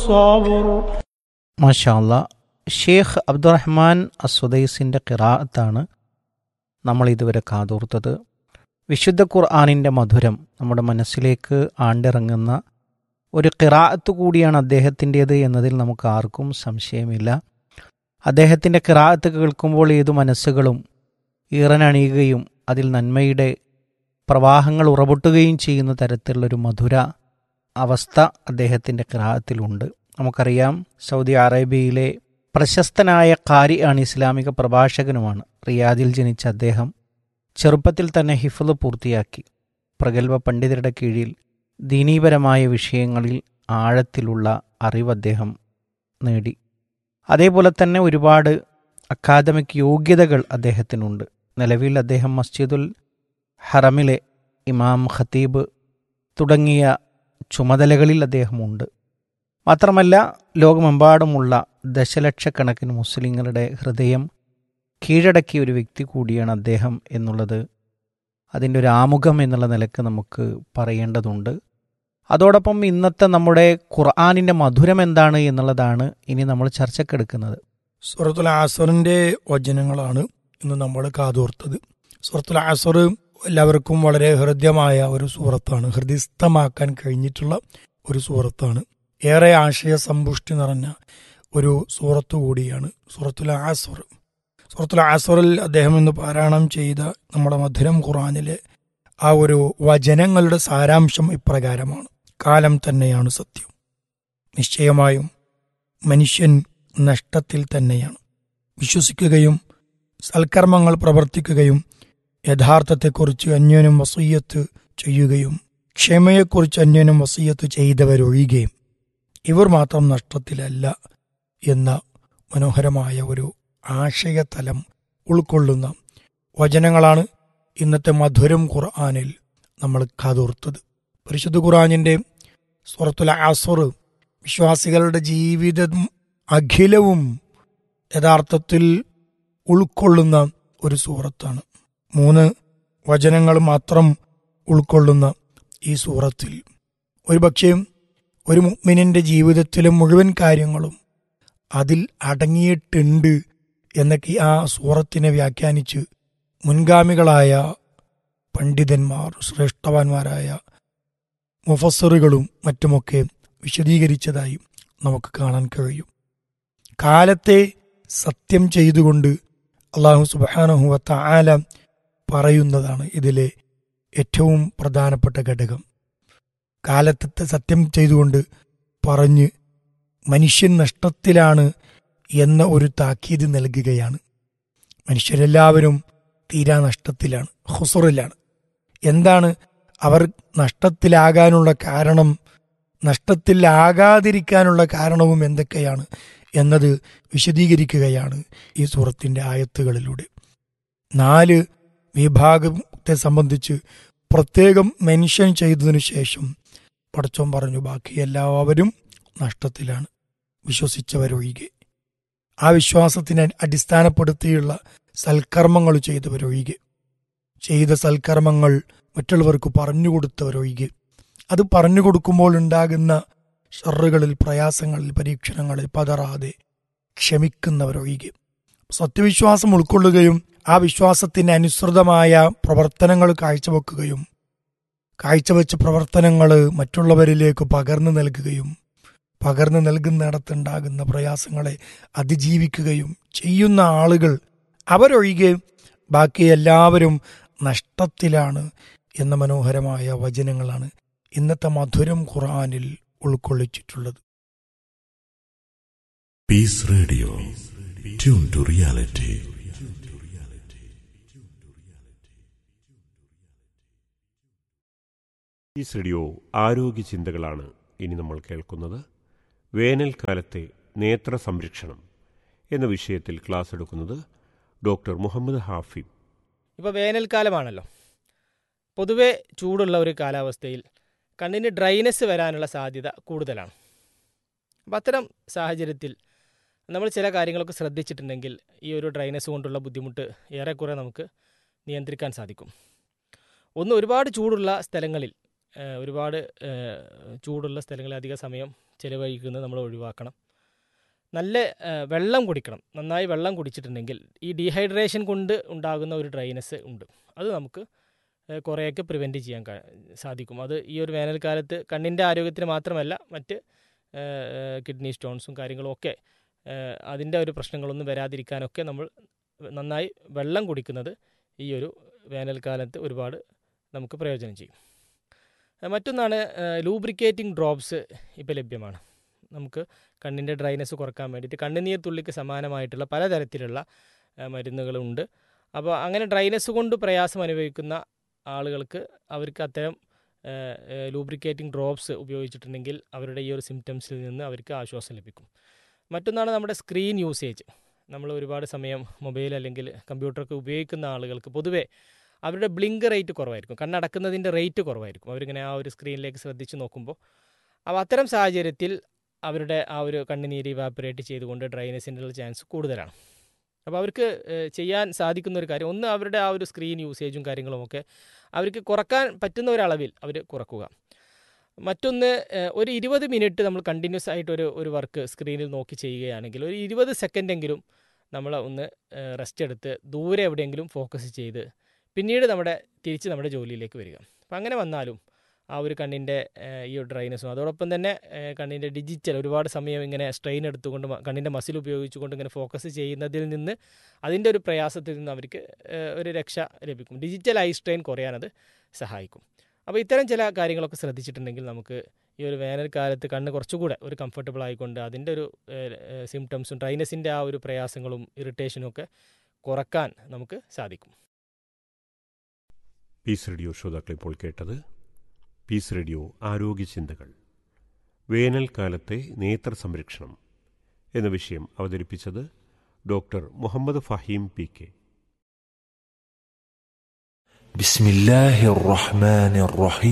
الصبر മാഷാല്ല ഷേഖ് അബ്ദുറഹ്മാൻ അസുദൈസിൻ്റെ കിറാത്താണ് നമ്മൾ ഇതുവരെ കാതോർത്തത് വിശുദ്ധ ഖുർആാനിൻ്റെ മധുരം നമ്മുടെ മനസ്സിലേക്ക് ആണ്ടിറങ്ങുന്ന ഒരു കിറാത്ത് കൂടിയാണ് അദ്ദേഹത്തിൻ്റേത് എന്നതിൽ നമുക്ക് ആർക്കും സംശയമില്ല അദ്ദേഹത്തിൻ്റെ കിറാത്ത് കേൾക്കുമ്പോൾ ഏതു മനസ്സുകളും ഈറനണിയുകയും അതിൽ നന്മയുടെ പ്രവാഹങ്ങൾ ഉറപൊട്ടുകയും ചെയ്യുന്ന തരത്തിലുള്ളൊരു മധുര അവസ്ഥ അദ്ദേഹത്തിൻ്റെ കിറാത്തിലുണ്ട് നമുക്കറിയാം സൗദി അറേബ്യയിലെ പ്രശസ്തനായ കാരി ആണ് ഇസ്ലാമിക പ്രഭാഷകനുമാണ് റിയാദിൽ ജനിച്ച അദ്ദേഹം ചെറുപ്പത്തിൽ തന്നെ ഹിഫ്ള് പൂർത്തിയാക്കി പ്രഗത്ഭ പണ്ഡിതരുടെ കീഴിൽ ദീനീപരമായ വിഷയങ്ങളിൽ ആഴത്തിലുള്ള അറിവ് അദ്ദേഹം നേടി അതേപോലെ തന്നെ ഒരുപാട് അക്കാദമിക് യോഗ്യതകൾ അദ്ദേഹത്തിനുണ്ട് നിലവിൽ അദ്ദേഹം മസ്ജിദുൽ ഹറമിലെ ഇമാം ഖത്തീബ് തുടങ്ങിയ ചുമതലകളിൽ അദ്ദേഹമുണ്ട് മാത്രമല്ല ലോകമെമ്പാടുമുള്ള ദശലക്ഷക്കണക്കിന് മുസ്ലിങ്ങളുടെ ഹൃദയം കീഴടക്കിയ ഒരു വ്യക്തി കൂടിയാണ് അദ്ദേഹം എന്നുള്ളത് അതിൻ്റെ ഒരു ആമുഖം എന്നുള്ള നിലക്ക് നമുക്ക് പറയേണ്ടതുണ്ട് അതോടൊപ്പം ഇന്നത്തെ നമ്മുടെ ഖുർആാനിൻ്റെ മധുരം എന്താണ് എന്നുള്ളതാണ് ഇനി നമ്മൾ ചർച്ചക്കെടുക്കുന്നത് സൂറത്തുൽ ആസറിന്റെ വചനങ്ങളാണ് ഇന്ന് നമ്മൾ കാതോർത്തത് സൂറത്തുൽ ആസർ എല്ലാവർക്കും വളരെ ഹൃദ്യമായ ഒരു സൂറത്താണ് ഹൃദയസ്ഥമാക്കാൻ കഴിഞ്ഞിട്ടുള്ള ഒരു സൂറത്താണ് ഏറെ ആശയ സമ്പുഷ്ടി നിറഞ്ഞ ഒരു സൂറത്ത് കൂടിയാണ് സൂറത്തുൽ ആസർ സൂറത്തുൽ ആസറിൽ അദ്ദേഹം ഇന്ന് പാരായണം ചെയ്ത നമ്മുടെ മധുരം ഖുറാനിലെ ആ ഒരു വചനങ്ങളുടെ സാരാംശം ഇപ്രകാരമാണ് കാലം തന്നെയാണ് സത്യം നിശ്ചയമായും മനുഷ്യൻ നഷ്ടത്തിൽ തന്നെയാണ് വിശ്വസിക്കുകയും സൽക്കർമ്മങ്ങൾ പ്രവർത്തിക്കുകയും യഥാർത്ഥത്തെക്കുറിച്ച് അന്യോന്യം വസീയത്ത് ചെയ്യുകയും ക്ഷമയെക്കുറിച്ച് അന്യോന്യം വസീയത്ത് ചെയ്തവരൊഴിയുകയും ഇവർ മാത്രം നഷ്ടത്തിലല്ല എന്ന മനോഹരമായ ഒരു ആശയതലം ഉൾക്കൊള്ളുന്ന വചനങ്ങളാണ് ഇന്നത്തെ മധുരം ഖുർആാനിൽ നമ്മൾ കാതോർത്തത് പരിശുദ്ധ ഖുർആാനിന്റെ സുറത്തുൽ ആസുർ വിശ്വാസികളുടെ ജീവിതം അഖിലവും യഥാർത്ഥത്തിൽ ഉൾക്കൊള്ളുന്ന ഒരു സൂറത്താണ് മൂന്ന് വചനങ്ങൾ മാത്രം ഉൾക്കൊള്ളുന്ന ഈ സൂറത്തിൽ ഒരുപക്ഷെ ഒരു മുഗ്മിനിന്റെ ജീവിതത്തിലെ മുഴുവൻ കാര്യങ്ങളും അതിൽ അടങ്ങിയിട്ടുണ്ട് എന്നൊക്കെ ആ സൂറത്തിനെ വ്യാഖ്യാനിച്ച് മുൻഗാമികളായ പണ്ഡിതന്മാർ ശ്രേഷ്ഠവാന്മാരായ മുഫസറുകളും മറ്റുമൊക്കെ വിശദീകരിച്ചതായി നമുക്ക് കാണാൻ കഴിയും കാലത്തെ സത്യം ചെയ്തുകൊണ്ട് അള്ളാഹു സുബാനഹുവത്ത ആല പറയുന്നതാണ് ഇതിലെ ഏറ്റവും പ്രധാനപ്പെട്ട ഘടകം കാലത്തെ സത്യം ചെയ്തുകൊണ്ട് പറഞ്ഞ് മനുഷ്യൻ നഷ്ടത്തിലാണ് എന്ന ഒരു താക്കീത് നൽകുകയാണ് മനുഷ്യരെല്ലാവരും തീരാ നഷ്ടത്തിലാണ് ഹുസറിലാണ് എന്താണ് അവർ നഷ്ടത്തിലാകാനുള്ള കാരണം നഷ്ടത്തിലാകാതിരിക്കാനുള്ള കാരണവും എന്തൊക്കെയാണ് എന്നത് വിശദീകരിക്കുകയാണ് ഈ സൂറത്തിന്റെ ആയത്തുകളിലൂടെ നാല് വിഭാഗത്തെ സംബന്ധിച്ച് പ്രത്യേകം മെൻഷൻ ചെയ്തതിനു ശേഷം പടച്ചോൻ പറഞ്ഞു ബാക്കി എല്ലാവരും നഷ്ടത്തിലാണ് വിശ്വസിച്ചവരൊഴികെ ആ വിശ്വാസത്തിനെ അടിസ്ഥാനപ്പെടുത്തിയുള്ള സൽക്കർമ്മങ്ങൾ ചെയ്തവരൊഴികെ ചെയ്ത സൽക്കർമ്മങ്ങൾ മറ്റുള്ളവർക്ക് പറഞ്ഞുകൊടുത്തവരൊഴികെ അത് പറഞ്ഞു കൊടുക്കുമ്പോൾ ഉണ്ടാകുന്ന ഷറുകളിൽ പ്രയാസങ്ങളിൽ പരീക്ഷണങ്ങളിൽ പതറാതെ ക്ഷമിക്കുന്നവരൊഴികെ സത്യവിശ്വാസം ഉൾക്കൊള്ളുകയും ആ വിശ്വാസത്തിന് അനുസൃതമായ പ്രവർത്തനങ്ങൾ കാഴ്ചവെക്കുകയും കാഴ്ചവെച്ച പ്രവർത്തനങ്ങൾ മറ്റുള്ളവരിലേക്ക് പകർന്നു നൽകുകയും പകർന്നു നൽകുന്നിടത്തുണ്ടാകുന്ന പ്രയാസങ്ങളെ അതിജീവിക്കുകയും ചെയ്യുന്ന ആളുകൾ അവരൊഴികെ ബാക്കി എല്ലാവരും നഷ്ടത്തിലാണ് എന്ന മനോഹരമായ വചനങ്ങളാണ് ഇന്നത്തെ മധുരം ഖുർആാനിൽ ഉൾക്കൊള്ളിച്ചിട്ടുള്ളത് Peace Radio. Tune to reality. ഈ റേഡിയോ ആരോഗ്യ ചിന്തകളാണ് ഇനി നമ്മൾ കേൾക്കുന്നത് വേനൽക്കാലത്തെ നേത്ര സംരക്ഷണം എന്ന വിഷയത്തിൽ ക്ലാസ് എടുക്കുന്നത് ഡോക്ടർ മുഹമ്മദ് ഹാഫിബ് ഇപ്പോൾ വേനൽക്കാലമാണല്ലോ പൊതുവെ ചൂടുള്ള ഒരു കാലാവസ്ഥയിൽ കണ്ണിന് ഡ്രൈനെസ് വരാനുള്ള സാധ്യത കൂടുതലാണ് അപ്പം അത്തരം സാഹചര്യത്തിൽ നമ്മൾ ചില കാര്യങ്ങളൊക്കെ ശ്രദ്ധിച്ചിട്ടുണ്ടെങ്കിൽ ഈ ഒരു ഡ്രൈനെസ് കൊണ്ടുള്ള ബുദ്ധിമുട്ട് ഏറെക്കുറെ നമുക്ക് നിയന്ത്രിക്കാൻ സാധിക്കും ഒന്ന് ഒരുപാട് ചൂടുള്ള സ്ഥലങ്ങളിൽ ഏഹ്, ഒരുപാട് ഏഹ്, ചൂടുള്ള സ്ഥലങ്ങളിൽ അധിക സമയം ചിലവഴിക്കുന്നത് നമ്മൾ ഒഴിവാക്കണം നല്ല ആ, വെള്ളം കുടിക്കണം നന്നായി വെള്ളം കുടിച്ചിട്ടുണ്ടെങ്കിൽ ഈ ഡീഹൈഡ്രേഷൻ കൊണ്ട് ഉണ്ടാകുന്ന ഒരു ഡ്രൈനസ് ഉണ്ട് അത് നമുക്ക് ആ, കുറേയൊക്കെ പ്രിവെൻറ്റ് ചെയ്യാൻ ക- സാധിക്കും അത് ഈ ഒരു വേനൽക്കാലത്ത് കണ്ണിൻ്റെ ആരോഗ്യത്തിന് മാത്രമല്ല മറ്റ് കിഡ്നി സ്റ്റോൺസും കാര്യങ്ങളും ഒക്കെ അതിൻ്റെ ഒരു പ്രശ്നങ്ങളൊന്നും വരാതിരിക്കാനൊക്കെ നമ്മൾ നന്നായി വെള്ളം കുടിക്കുന്നത് ഈ ഒരു വേനൽക്കാലത്ത് ഒരുപാട് നമുക്ക് പ്രയോജനം ചെയ്യും ആ, മറ്റൊന്നാണ് ലൂബ്രിക്കേറ്റിംഗ് ഡ്രോപ്സ് ഇപ്പോൾ ലഭ്യമാണ് നമുക്ക് കണ്ണിൻ്റെ ഡ്രൈനെസ് കുറക്കാൻ വേണ്ടിയിട്ട് കണ്ണുനീർ തുള്ളിക്ക് സമാനമായിട്ടുള്ള പലതരത്തിലുള്ള ആ, മരുന്നുകളുണ്ട് അപ്പോൾ അങ്ങനെ ഡ്രൈനെസ് കൊണ്ട് പ്രയാസം അനുഭവിക്കുന്ന ആളുകൾക്ക് അവർക്ക് അത്തരം ലൂബ്രിക്കേറ്റിംഗ് ഡ്രോപ്സ് ഉപയോഗിച്ചിട്ടുണ്ടെങ്കിൽ അവരുടെ ഈ ഒരു സിംറ്റംസിൽ നിന്ന് അവർക്ക് ആശ്വാസം ലഭിക്കും മറ്റൊന്നാണ് നമ്മുടെ സ്ക്രീൻ യൂസേജ് നമ്മൾ ഒരുപാട് സമയം മൊബൈൽ അല്ലെങ്കിൽ കമ്പ്യൂട്ടറൊക്കെ ഉപയോഗിക്കുന്ന ആളുകൾക്ക് പൊതുവേ അവരുടെ ബ്ലിങ്ക് റേറ്റ് കുറവായിരിക്കും കണ്ണടക്കുന്നതിൻ്റെ റേറ്റ് കുറവായിരിക്കും അവരിങ്ങനെ ആ ഒരു സ്ക്രീനിലേക്ക് ശ്രദ്ധിച്ച് നോക്കുമ്പോൾ അപ്പോൾ അത്തരം സാഹചര്യത്തിൽ അവരുടെ ആ ഒരു കണ്ണുനീര് ഇവാപ്പറേറ്റ് ചെയ്തുകൊണ്ട് ഡ്രൈനസിൻ്റെ ചാൻസ് കൂടുതലാണ് അപ്പോൾ അവർക്ക് ഏഹ്, ചെയ്യാൻ സാധിക്കുന്ന ഒരു കാര്യം ഒന്ന് അവരുടെ ആ ഒരു സ്ക്രീൻ യൂസേജും കാര്യങ്ങളുമൊക്കെ അവർക്ക് കുറക്കാൻ പറ്റുന്ന ഒരളവിൽ അവർ കുറക്കുക മറ്റൊന്ന് ഏഹ്, ഒരു ഇരുപത് മിനിറ്റ് നമ്മൾ കണ്ടിന്യൂസ് ആയിട്ട് ഒരു ഒരു വർക്ക് സ്ക്രീനിൽ നോക്കി ചെയ്യുകയാണെങ്കിൽ ഒരു ഇരുപത് സെക്കൻഡെങ്കിലും നമ്മൾ ഒന്ന് റെസ്റ്റ് എടുത്ത് ദൂരെ എവിടെയെങ്കിലും ഫോക്കസ് ചെയ്ത് പിന്നീട് നമ്മുടെ തിരിച്ച് നമ്മുടെ ജോലിയിലേക്ക് വരിക അപ്പം അങ്ങനെ വന്നാലും ആ ഒരു കണ്ണിൻ്റെ ഏഹ്, ഈ ഒരു ഡ്രൈനസും അതോടൊപ്പം തന്നെ ഏഹ്, കണ്ണിൻ്റെ ഡിജിറ്റൽ ഒരുപാട് സമയം ഇങ്ങനെ സ്ട്രെയിൻ എടുത്തുകൊണ്ട് മ- കണ്ണിൻ്റെ മസിൽ ഉപയോഗിച്ചുകൊണ്ട് ഇങ്ങനെ ഫോക്കസ് ചെയ്യുന്നതിൽ നിന്ന് അതിൻ്റെ ഒരു പ്രയാസത്തിൽ നിന്ന് അവർക്ക് ഏഹ്, ഒരു രക്ഷ ലഭിക്കും ഡിജിറ്റൽ ഐ സ്ട്രെയിൻ കുറയാനത് സഹായിക്കും അപ്പോൾ ഇത്തരം ചില കാര്യങ്ങളൊക്കെ ശ്രദ്ധിച്ചിട്ടുണ്ടെങ്കിൽ നമുക്ക് ഈ ഒരു വേനൽക്കാലത്ത് കണ്ണ് കുറച്ചുകൂടെ ഒരു കംഫർട്ടബിൾ ആയിക്കൊണ്ട് അതിൻ്റെ ഒരു സിംറ്റംസും ഡ്രൈനസിൻ്റെ ആ ഒരു പ്രയാസങ്ങളും ഇറിറ്റേഷനും ഒക്കെ കുറക്കാൻ നമുക്ക് സാധിക്കും പീസ് റേഡിയോ ശ്രോതാക്കൾ ഇപ്പോൾ കേട്ടത് പീസ് റേഡിയോ ആരോഗ്യ ചിന്തകൾ വേനൽക്കാലത്തെ നേത്ര സംരക്ഷണം എന്ന വിഷയം അവതരിപ്പിച്ചത് doctor Muhammad Faheem P K بسم الله الرحمن الرحيم